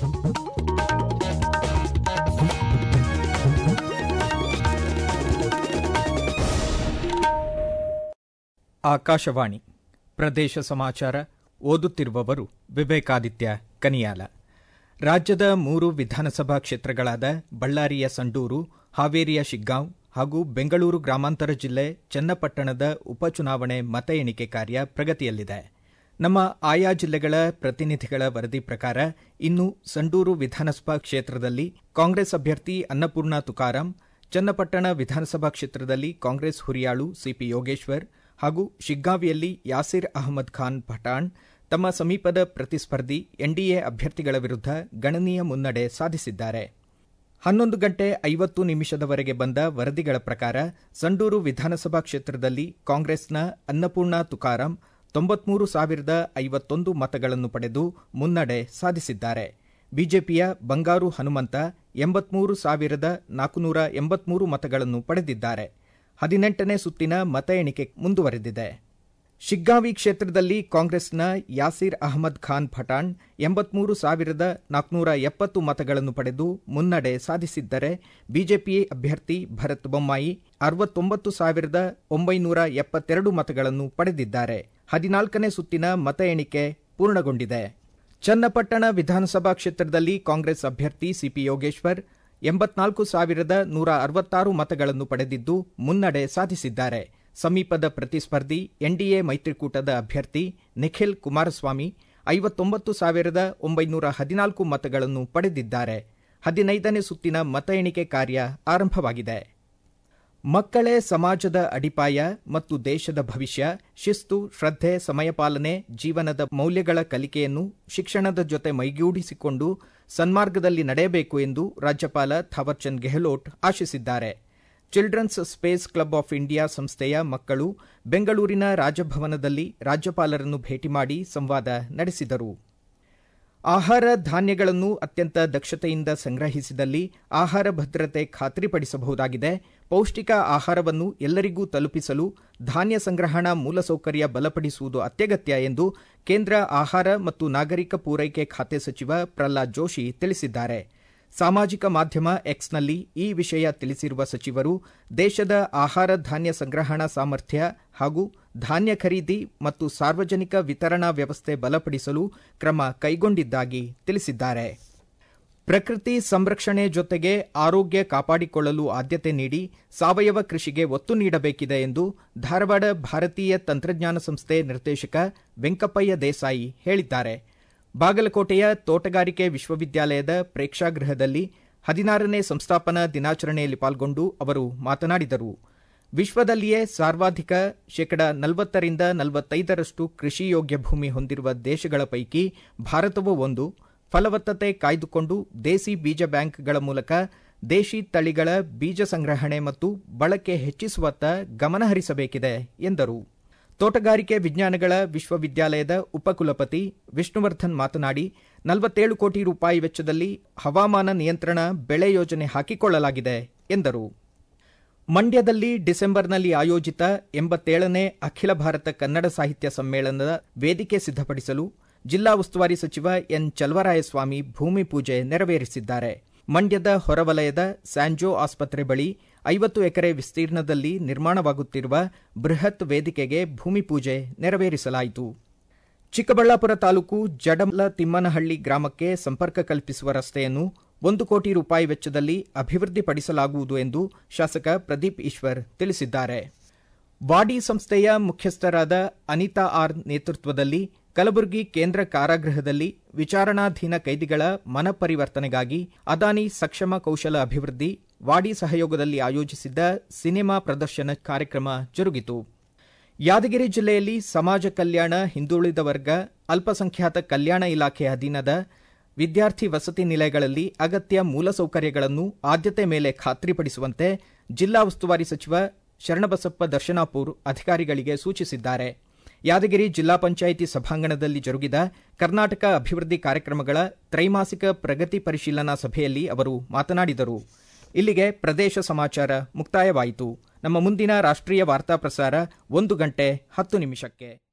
ಆಕಾಶವಾಣಿ ಪ್ರದೇಶ ಸಮಾಚಾರ ಓದುತ್ತಿರುವವರು ವಿವೇಕಾದಿತ್ಯ ಕನಿಯಾಲ ರಾಜ್ಯದ ಮೂರು ವಿಧಾನಸಭಾ ಕ್ಷೇತ್ರಗಳಾದ ಬಳ್ಳಾರಿಯ ಸಂಡೂರು ಹಾವೇರಿಯ ಶಿಗ್ಗಾಂವ್ ಹಾಗೂ ಬೆಂಗಳೂರು ಗ್ರಾಮಾಂತರ ಜಿಲ್ಲೆ ಚನ್ನಪಟ್ಟಣದ ಉಪಚುನಾವಣೆ ಮತ ಎಣಿಕೆ ಕಾರ್ಯ ಪ್ರಗತಿಯಲ್ಲಿದೆ ನಮ್ಮ ಆಯಾ ಜಿಲ್ಲೆಗಳ ಪ್ರತಿನಿಧಿಗಳ ವರದಿ ಪ್ರಕಾರ ಇನ್ನು ಸಂಡೂರು ವಿಧಾನಸಭಾ ಕ್ಷೇತ್ರದಲ್ಲಿ ಕಾಂಗ್ರೆಸ್ ಅಭ್ಯರ್ಥಿ ಅನ್ನಪೂರ್ಣ ತುಕಾರಾಂ ಚನ್ನಪಟ್ಟಣ ವಿಧಾನಸಭಾ ಕ್ಷೇತ್ರದಲ್ಲಿ ಕಾಂಗ್ರೆಸ್ ಹುರಿಯಾಳು ಸಿಪಿ ಯೋಗೇಶ್ವರ್ ಹಾಗೂ ಶಿಗ್ಗಾವಿಯಲ್ಲಿ ಯಾಸಿರ್ ಅಹಮದ್ ಖಾನ್ ಪಠಾಣ್ ತಮ್ಮ ಸಮೀಪದ ಪ್ರತಿಸ್ಪರ್ಧಿ ಎನ್ಡಿಎ ಅಭ್ಯರ್ಥಿಗಳ ವಿರುದ್ಧ ಗಣನೀಯ ಮುನ್ನಡೆ ಸಾಧಿಸಿದ್ದಾರೆ ಹನ್ನೊಂದು ಗಂಟೆ ಐವತ್ತು ನಿಮಿಷದವರೆಗೆ ಬಂದ ವರದಿಗಳ ಪ್ರಕಾರ ಸಂಡೂರು ವಿಧಾನಸಭಾ ಕ್ಷೇತ್ರದಲ್ಲಿ ಕಾಂಗ್ರೆಸ್ನ ಅನ್ನಪೂರ್ಣ ತುಕಾರಾಂ ತೊಂಬತ್ಮೂರು ಸಾವಿರದ ಐವತ್ತೊಂದು ಮತಗಳನ್ನು ಪಡೆದು ಮುನ್ನಡೆ ಸಾಧಿಸಿದ್ದಾರೆ ಬಿಜೆಪಿಯ ಬಂಗಾರು ಹನುಮಂತ ಎಂಬತ್ಮೂರು ಸಾವಿರದ ನಾಲ್ಕುನೂರ ಎಂಬತ್ಮೂರು ಮತಗಳನ್ನು ಪಡೆದಿದ್ದಾರೆ ಹದಿನೆಂಟನೇ ಸುತ್ತಿನ ಮತ ಎಣಿಕೆ ಮುಂದುವರೆದಿದೆ ಶಿಗ್ಗಾವಿ ಕ್ಷೇತ್ರದಲ್ಲಿ ಕಾಂಗ್ರೆಸ್ನ ಯಾಸಿರ್ ಅಹಮದ್ ಖಾನ್ ಪಠಾಣ್ ಎಂಬತ್ಮೂರು ಸಾವಿರದ ನಾಲ್ಕುನೂರ ಎಪ್ಪತ್ತು ಮತಗಳನ್ನು ಪಡೆದು ಮುನ್ನಡೆ ಸಾಧಿಸಿದ್ದರೆ ಬಿಜೆಪಿ ಅಭ್ಯರ್ಥಿ ಭರತ್ ಬೊಮ್ಮಾಯಿ ಅರವತ್ತೊಂಬತ್ತು ಸಾವಿರದ ಒಂಬೈನೂರ ಎಪ್ಪತ್ತೆರಡು ಮತಗಳನ್ನು ಪಡೆದಿದ್ದಾರೆ ಹದಿನಾಲ್ಕನೇ ಸುತ್ತಿನ ಮತ ಎಣಿಕೆ ಪೂರ್ಣಗೊಂಡಿದೆ ಚನ್ನಪಟ್ಟಣ ವಿಧಾನಸಭಾ ಕ್ಷೇತ್ರದಲ್ಲಿ ಕಾಂಗ್ರೆಸ್ ಅಭ್ಯರ್ಥಿ ಸಿಪಿ ಯೋಗೇಶ್ವರ್ ಎಂಬತ್ನಾಲ್ಕು ಸಾವಿರದ ನೂರ ಅರವತ್ತಾರು ಮತಗಳನ್ನು ಪಡೆದಿದ್ದು ಮುನ್ನಡೆ ಸಾಧಿಸಿದ್ದಾರೆ ಸಮೀಪದ ಪ್ರತಿಸ್ಪರ್ಧಿ ಎನ್ಡಿಎ ಮೈತ್ರಿಕೂಟದ ಅಭ್ಯರ್ಥಿ ನಿಖಿಲ್ ಕುಮಾರಸ್ವಾಮಿ ಐವತ್ತೊಂಬತ್ತು ಸಾವಿರದ ಒಂಬೈನೂರ ಹದಿನಾಲ್ಕು ಮತಗಳನ್ನು ಪಡೆದಿದ್ದಾರೆ ಹದಿನೈದನೇ ಸುತ್ತಿನ ಮತ ಎಣಿಕೆ ಕಾರ್ಯ ಆರಂಭವಾಗಿದೆ ಮಕ್ಕಳೇ ಸಮಾಜದ ಅಡಿಪಾಯ ಮತ್ತು ದೇಶದ ಭವಿಷ್ಯ ಶಿಸ್ತು ಶ್ರದ್ಧೆ ಸಮಯಪಾಲನೆ ಜೀವನದ ಮೌಲ್ಯಗಳ ಕಲಿಕೆಯನ್ನು ಶಿಕ್ಷಣದ ಜೊತೆ ಮೈಗೂಡಿಸಿಕೊಂಡು ಸನ್ಮಾರ್ಗದಲ್ಲಿ ನಡೆಯಬೇಕು ಎಂದು ರಾಜ್ಯಪಾಲ ಥಾವರ್ಚಂದ್ ಗೆಹ್ಲೋಟ್ ಆಶಿಸಿದ್ದಾರೆ children's space club of India ಸಂಸ್ಥೆಯ ಮಕ್ಕಳು ಬೆಂಗಳೂರಿನ ರಾಜಭವನದಲ್ಲಿ ರಾಜ್ಯಪಾಲರನ್ನು ಭೇಟಿ ಮಾಡಿ ಸಂವಾದ ನಡೆಸಿದರು ಆಹಾರ ಧಾನ್ಯಗಳನ್ನು ಅತ್ಯಂತ ದಕ್ಷತೆಯಿಂದ ಸಂಗ್ರಹಿಸಿದಲ್ಲಿ ಆಹಾರ ಭದ್ರತೆ ಖಾತ್ರಿಪಡಿಸಬಹುದಾಗಿದೆ ಪೌಷ್ಟಿಕ ಆಹಾರವನ್ನು ಎಲ್ಲರಿಗೂ ತಲುಪಿಸಲು ಧಾನ್ಯ ಸಂಗ್ರಹಣಾ ಮೂಲಸೌಕರ್ಯ ಬಲಪಡಿಸುವುದು ಅತ್ಯಗತ್ಯ ಎಂದು ಕೇಂದ್ರ ಆಹಾರ ಮತ್ತು ನಾಗರಿಕ ಪೂರೈಕೆ ಖಾತೆ ಸಚಿವ ಪ್ರಹ್ಲಾದ್ ಜೋಶಿ ತಿಳಿಸಿದ್ದಾರೆ ಸಾಮಾಜಿಕ ಮಾಧ್ಯಮ ಎಕ್ಸ್ನಲ್ಲಿ ಈ ವಿಷಯ ತಿಳಿಸಿರುವ ಸಚಿವರು ದೇಶದ ಆಹಾರ ಧಾನ್ಯ ಸಂಗ್ರಹಣಾ ಸಾಮರ್ಥ್ಯ ಹಾಗೂ ಧಾನ್ಯ ಖರೀದಿ ಮತ್ತು ಸಾರ್ವಜನಿಕ ವಿತರಣಾ ವ್ಯವಸ್ಥೆ ಬಲಪಡಿಸಲು ಕ್ರಮ ಕೈಗೊಂಡಿದ್ದಾಗಿ ತಿಳಿಸಿದ್ದಾರೆ ಪ್ರಕೃತಿ ಸಂರಕ್ಷಣೆ ಜೊತೆಗೆ ಆರೋಗ್ಯ ಕಾಪಾಡಿಕೊಳ್ಳಲು ಆದ್ಯತೆ ನೀಡಿ ಸಾವಯವ ಕೃಷಿಗೆ ಒತ್ತು ನೀಡಬೇಕಿದೆ ಎಂದು ಧಾರವಾಡ ಭಾರತೀಯ ತಂತ್ರಜ್ಞಾನ ಸಂಸ್ಥೆ ನಿರ್ದೇಶಕ ವೆಂಕಪ್ಪಯ್ಯ ದೇಸಾಯಿ ಹೇಳಿದ್ದಾರೆ ಬಾಗಲಕೋಟೆಯ ತೋಟಗಾರಿಕೆ ವಿಶ್ವವಿದ್ಯಾಲಯದ ಪ್ರೇಕ್ಷಾಗೃಹದಲ್ಲಿ ಹದಿನಾರನೇ ಸಂಸ್ಥಾಪನಾ ದಿನಾಚರಣೆಯಲ್ಲಿ ಪಾಲ್ಗೊಂಡು ಅವರು ಮಾತನಾಡಿದರು ವಿಶ್ವದಲ್ಲಿಯೇ ಸರ್ವಾಧಿಕ ಶೇಕಡ ನಲವತ್ತರಿಂದ ನಲವತ್ತೈದರಷ್ಟು ಕೃಷಿ ಯೋಗ್ಯ ಭೂಮಿ ಹೊಂದಿರುವ ದೇಶಗಳ ಪೈಕಿ ಭಾರತವೂ ಒಂದು ಫಲವತ್ತತೆ ಕಾಯ್ದುಕೊಂಡು ದೇಸಿ ಬೀಜ ಬ್ಯಾಂಕ್ಗಳ ಮೂಲಕ ದೇಶಿ ತಳಿಗಳ ಬೀಜ ಸಂಗ್ರಹಣೆ ಮತ್ತು ಬಳಕೆ ಹೆಚ್ಚಿಸುವತ್ತ ಗಮನಹರಿಸಬೇಕಿದೆ ಎಂದರು ತೋಟಗಾರಿಕೆ ವಿಜ್ಞಾನಗಳ ವಿಶ್ವವಿದ್ಯಾಲಯದ ಉಪಕುಲಪತಿ ವಿಷ್ಣುವರ್ಧನ್ ಮಾತನಾಡಿ ನಲವತ್ತೇಳು ಕೋಟಿ ರೂಪಾಯಿ ವೆಚ್ಚದಲ್ಲಿ ಹವಾಮಾನ ನಿಯಂತ್ರಣ ಬೆಳೆ ಯೋಜನೆ ಹಾಕಿಕೊಳ್ಳಲಾಗಿದೆ ಎಂದರು ಮಂಡ್ಯದಲ್ಲಿ ಡಿಸೆಂಬರ್ನಲ್ಲಿ ಆಯೋಜಿತ ಎಂಬತ್ತೇಳನೇ ಅಖಿಲ ಭಾರತ ಕನ್ನಡ ಸಾಹಿತ್ಯ ಸಮ್ಮೇಳನದ ವೇದಿಕೆ ಸಿದ್ಧಪಡಿಸಲು ಜಿಲ್ಲಾ ಉಸ್ತುವಾರಿ ಸಚಿವ ಎನ್ ಚಲವರಾಯಸ್ವಾಮಿ ಭೂಮಿ ಪೂಜೆ ನೆರವೇರಿಸಿದ್ದಾರೆ ಮಂಡ್ಯದ ಹೊರವಲಯದ ಸ್ಯಾಂಜೋ ಆಸ್ಪತ್ರೆ ಬಳಿ ಐವತ್ತು ಎಕರೆ ವಿಸ್ತೀರ್ಣದಲ್ಲಿ ನಿರ್ಮಾಣವಾಗುತ್ತಿರುವ ಬೃಹತ್ ವೇದಿಕೆಗೆ ಭೂಮಿ ಪೂಜೆ ನೆರವೇರಿಸಲಾಯಿತು ಚಿಕ್ಕಬಳ್ಳಾಪುರ ತಾಲೂಕು ಜಡಮಲ ತಿಮ್ಮನಹಳ್ಳಿ ಗ್ರಾಮಕ್ಕೆ ಸಂಪರ್ಕ ಕಲ್ಪಿಸುವ ರಸ್ತೆಯನ್ನು ಒಂದು ಕೋಟಿ ರೂಪಾಯಿ ವೆಚ್ಚದಲ್ಲಿ ಅಭಿವೃದ್ಧಿಪಡಿಸಲಾಗುವುದು ಎಂದು ಶಾಸಕ ಪ್ರದೀಪ್ ಈಶ್ವರ್ ತಿಳಿಸಿದ್ದಾರೆ ವಾಡಿ ಸಂಸ್ಥೆಯ ಮುಖ್ಯಸ್ಥರಾದ ಅನಿತಾ ಆರ್ ನೇತೃತ್ವದಲ್ಲಿ ಕಲಬುರಗಿ ಕೇಂದ್ರ ಕಾರಾಗೃಹದಲ್ಲಿ ವಿಚಾರಣಾಧೀನ ಕೈದಿಗಳ ಮನಪರಿವರ್ತನೆಗಾಗಿ ಅದಾನಿ ಸಕ್ಷಮ ಕೌಶಲ ಅಭಿವೃದ್ಧಿ ವಾಡಿ ಸಹಯೋಗದಲ್ಲಿ ಆಯೋಜಿಸಿದ್ದ ಸಿನಿಮಾ ಪ್ರದರ್ಶನ ಕಾರ್ಯಕ್ರಮ ಜರುಗಿತು ಯಾದಗಿರಿ ಜಿಲ್ಲೆಯಲ್ಲಿ ಸಮಾಜ ಕಲ್ಯಾಣ ಹಿಂದುಳಿದ ವರ್ಗ ಅಲ್ಪಸಂಖ್ಯಾತ ಕಲ್ಯಾಣ ಇಲಾಖೆ ಅಧೀನದ ವಿದ್ಯಾರ್ಥಿ ವಸತಿ ನಿಲಯಗಳಲ್ಲಿ ಅಗತ್ಯ ಮೂಲಸೌಕರ್ಯಗಳನ್ನು ಆದ್ಯತೆ ಮೇಲೆ ಖಾತ್ರಿಪಡಿಸುವಂತೆ ಜಿಲ್ಲಾ ಉಸ್ತುವಾರಿ ಸಚಿವ ಶರಣಬಸಪ್ಪ ದರ್ಶನಾಪುರ್ ಅಧಿಕಾರಿಗಳಿಗೆ ಸೂಚಿಸಿದ್ದಾರೆ ಯಾದಗಿರಿ ಜಿಲ್ಲಾ ಪಂಚಾಯಿತಿ ಸಭಾಂಗಣದಲ್ಲಿ ಜರುಗಿದ ಕರ್ನಾಟಕ ಅಭಿವೃದ್ಧಿ ಕಾರ್ಯಕ್ರಮಗಳ ತ್ರೈಮಾಸಿಕ ಪ್ರಗತಿ ಪರಿಶೀಲನಾ ಸಭೆಯಲ್ಲಿ ಅವರು ಮಾತನಾಡಿದರು ಇಲ್ಲಿಗೆ ಪ್ರದೇಶ ಸಮಾಚಾರ ಮುಕ್ತಾಯವಾಯಿತು ನಮ್ಮ ಮುಂದಿನ ರಾಷ್ಟ್ರೀಯ ವಾರ್ತಾ ಪ್ರಸಾರ ಒಂದು ಗಂಟೆ ಹತ್ತು ನಿಮಿಷಕ್ಕೆ